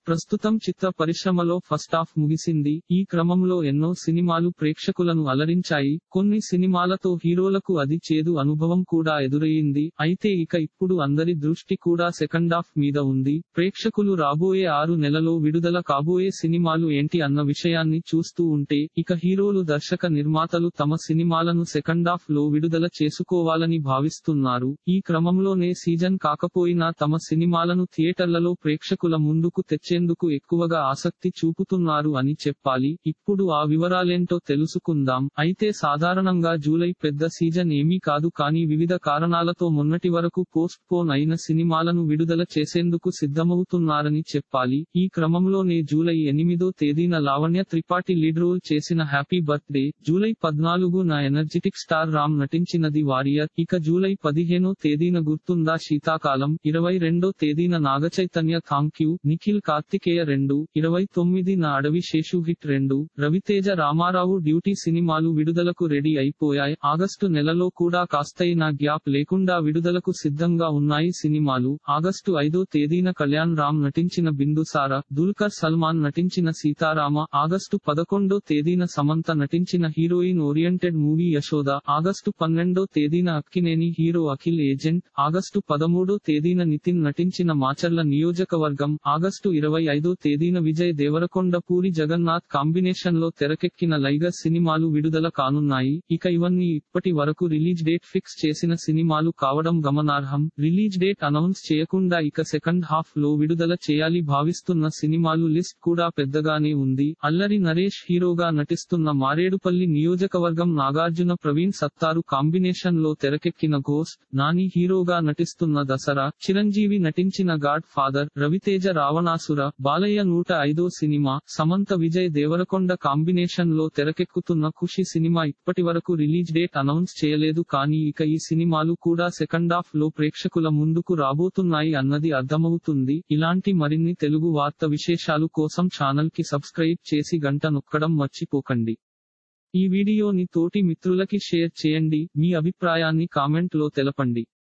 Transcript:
ప్రస్తుతం చిత్ర పరిశ్రమలో first half ముగిసింది ఈ క్రమంలో ఎన్నో సినిమాలు ప్రేక్షకులను అలరించాయి కొన్ని సినిమాలతో హీరోలకు అది చేదు అనుభవం కూడా ఎదురయ్యింది అయితే ఇక ఇప్పుడు అందరి దృష్టి కూడా సెకండ్ హాఫ్ మీద ఉంది ప్రేక్షకులు రాబోయే ఆరు నెలలో విడుదల కాబోయే సినిమాలు ఏంటి అన్న విషయాన్ని చూస్తూ ఉంటే ఇక హీరోలు దర్శక నిర్మాతలు తమ సినిమాలను సెకండ్ హాఫ్ లో విడుదల చేసుకోవాలని భావిస్తున్నారు ఈ క్రమంలోనే సీజన్ కాకపోయినా తమ సినిమాలను థియేటర్లలో ప్రేక్షకుల ముందుకు తెచ్చేందుకు ఎక్కువగా ఆసక్తి చూపుతున్నారు అని చెప్పాలి ఇప్పుడు ఆ వివరాలేంటో తెలుసుకుందాం అయితే సాధారణంగా జూలై పెద్ద సీజన్ ఏమీ కాదు కానీ వివిధ కారణాలతో మొన్నటి వరకు పోస్ట్ పోన్ అయిన సినిమాలను విడుదల చేసేందుకు సిద్ధమవుతున్నారని చెప్పాలి ఈ క్రమంలోనే జూలై ఎనిమిదో తేదీన లావణ్య త్రిపాఠి లీడ్ రోల్ చేసిన హ్యాపీ బర్త్డే జూలై పద్నాలుగు నా ఎనర్జెటిక్ స్టార్ రామ్ నటించినది వారియర్ ఇక జూలై పదిహేనో తేదీన గుర్తుందా శీతాకాలం ఇరవై రెండో తేదీన నాగచైతన్య థాంక్ యూ నిఖిల్ కార్తికేయ రెండు ఇరవై తొమ్మిది నా అడవి శేషు హిట్ రెండు రవితేజ రామారావు డ్యూటీ సినిమాలు విడుదలకు రెడీ అయిపోయాయి ఆగస్టు నెలలో కూడా కాస్తైనా గ్యాప్ లేకుండా విడుదలకు సిద్ధంగా ఉన్నాయి సినిమాలు ఆగస్టు ఐదో తేదీన కళ్యాణ్ రామ్ నటించిన బిందుసార దుల్కర్ సల్మాన్ నటించిన సీతారామ ఆగస్టు పదకొండో తేదీన సమంత నటించిన heroine oriented movie Yashoda August పన్నెండో తేదీన Akkineni hero Akhil agent August పదమూడో తేదీన నితిన్ నటించిన మాచర్ల నియోజకవర్గం ఆగస్టు ఇరవై ఐదో తేదీన విజయ్ దేవరకొండ పూరి జగన్నాథ్ కాంబినేషన్ లో తెరకెక్కిన లైగర్ సినిమాలు విడుదల కానున్నాయి ఇక ఇవన్నీ ఇప్పటి వరకు రిలీజ్ డేట్ ఫిక్స్ చేసిన సినిమాలు కావడం గమనార్హం రిలీజ్ డేట్ అనౌన్స్ చేయకుండా ఇక సెకండ్ హాఫ్ లో విడుదల చేయాలి భావిస్తున్న సినిమాలు లిస్ట్ కూడా పెద్దగానే ఉంది అల్లరి నరేష్ హీరోగా నటిస్తున్న మారేడుపల్లి నియోజకవర్గం నాగార్జున ప్రవీణ్ సత్తారు కాంబినేషన్ లో తెరకెక్కిన గోస్ట్ నాని హీరోగా నటిస్తున్న దసరా చిరంజీవి నటించిన గాడ్ ఫాదర్ రవితేజ రావణాసుర బాలయ్య నూట ఐదో సినిమా సమంత విజయ్ దేవరకొండ కాంబినేషన్ లో తెరకెక్కుతున్న ఖుషి సినిమా ఇప్పటి వరకు రిలీజ్ డేట్ అనౌన్స్ చేయలేదు కానీ ఇక ఈ సినిమాలు కూడా సెకండ్ హాఫ్ లో ప్రేక్షకుల ముందుకు రాబోతున్నాయి అన్నది అర్థమవుతుంది ఇలాంటి మరిన్ని తెలుగు వార్త విశేషాలు కోసం ఛానల్ కి సబ్స్క్రైబ్ చేసి గంట నొక్కడం మర్చిపోకండి ఈ వీడియోని తోటి మిత్రులకి షేర్ చేయండి మీ అభిప్రాయాన్ని కామెంట్ లో తెలపండి